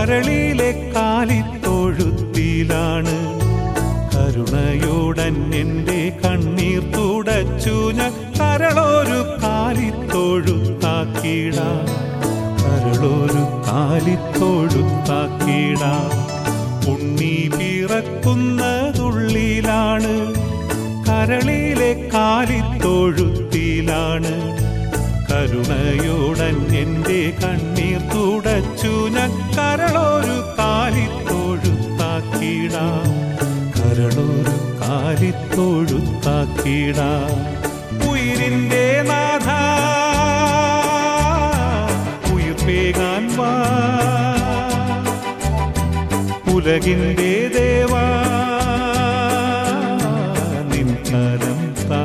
കരളിലെ കാലിത്തൊഴുത്തിലാണ് കരുണയോടൻ എൻ്റെ കണ്ണീർ തുടച്ചു ഞാൻ കരളൊരു കാലിത്തൊഴുത്താക്കിട കരളൊരു കാലിത്തൊഴുത്താക്കിട ഉണ്ണി പിറക്കുന്നതുള്ളിലാണ് കരളിലെ കാലിത്തൊഴുത്തിലാണ് കരുണയോടൻ എൻ്റെ കണ്ണീർ തുടച്ചു ഞാൻ കരളൊരു കാലിത്തൊഴുത്താക്കിട കരളൊരു കാലിത്തൊഴുത്താക്കിട ഉയിരിൻ്റെ നാഥ ഉയിർപ്പേകാൻ വാ ഉലകിൻ്റെ ദേവാ നിൻ കരം താ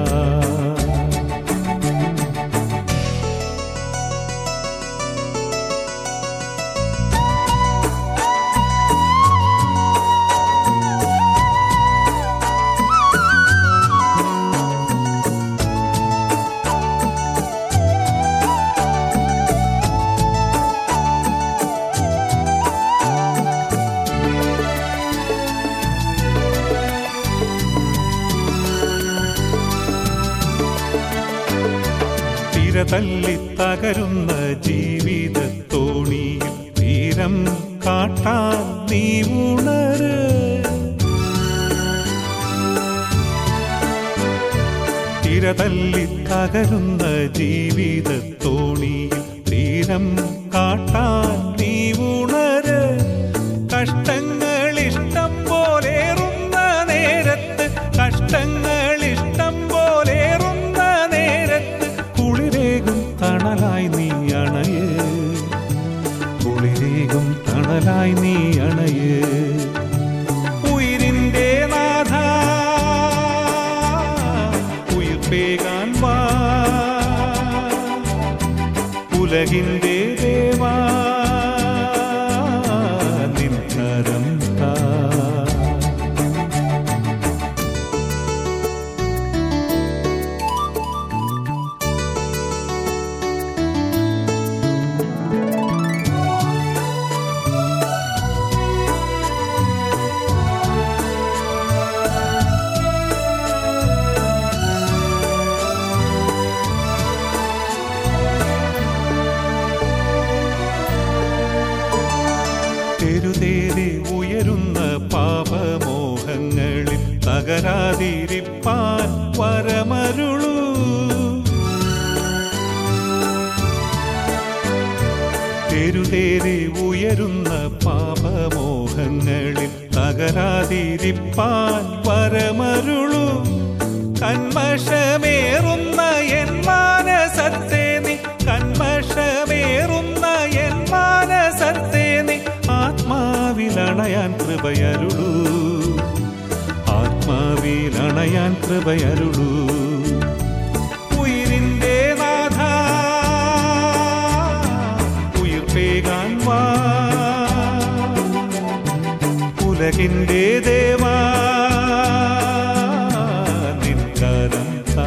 തിരതല്ലി തകരുന്ന ജീവിതത്തോണിയിൽ തീരം കാട്ടാൻ നീ ഉണര് തിരതല്ലി തകരുന്ന ജീവിതത്തോണിയിൽ തീരം കാട്ടാൻ നീ ഉണര് കഷ്ടങ്ങൾ ഇഷ്ടം പോലേറുന്ന നേരത്ത് കഷ്ടങ്ങൾ ഇഷ്ടം പോലേറുന്ന നേരത്ത് കുളിരേകും തണലായി നീ അണയേ കുളിരേകും തണലായി നീ അണയേ ഉയിരിൻ്റെ നാഥ ഉയിർപ്പേകാൻ വാ ഉലകിൻ്റെ ദേവാ നിൻ കരം താ തെരുതേരെ ഉയരുന്ന പാപമോഹങ്ങളിൽ തകരാതിരിപ്പാൻ വരമരുളൂ തെരുതേരെ ഉയരുന്ന പാപമോഹങ്ങളിൽ തകരാതിരിപ്പാൻ വരമരുളൂ കന്മഷമേറുന്ന എൻ മാനസത്തെ നീ കന്മഷമേറുന്ന എൻ മാനസത്തെ നീ ആത്മാവിലണയാൻ കൃപയരുളൂ ആത്മാവിലണയാൻ കൃപയരുളൂ ഉയിരിൻ്റെ നാഥ ഉയിർപ്പേകാൻ വാ ഉലകിൻ്റെ ദേവാ നിൻ കരം താ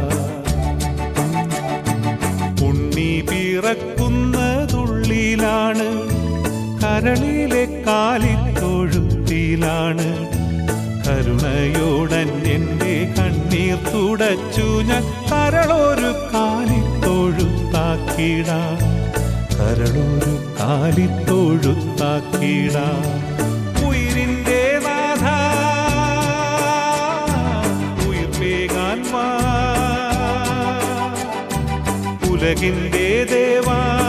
ഉണ്ണി പിറക്കുന്നതുള്ളിലാണ് കരളിലെ കാലിത്തൊഴുത്തിലാണ് കരുണയോടൻ എൻ്റെ കണ്ണീർ തുടച്ചു ഞാൻ കരളൊരു കാലിത്തൊഴുത്താക്കിട കരളൊരു കാലിത്തൊഴുത്താക്കിട ഉയിരിൻ്റെ നാഥ ഉയിർപ്പേകാൻ വാ ഉലകിൻ്റെ ദേവാ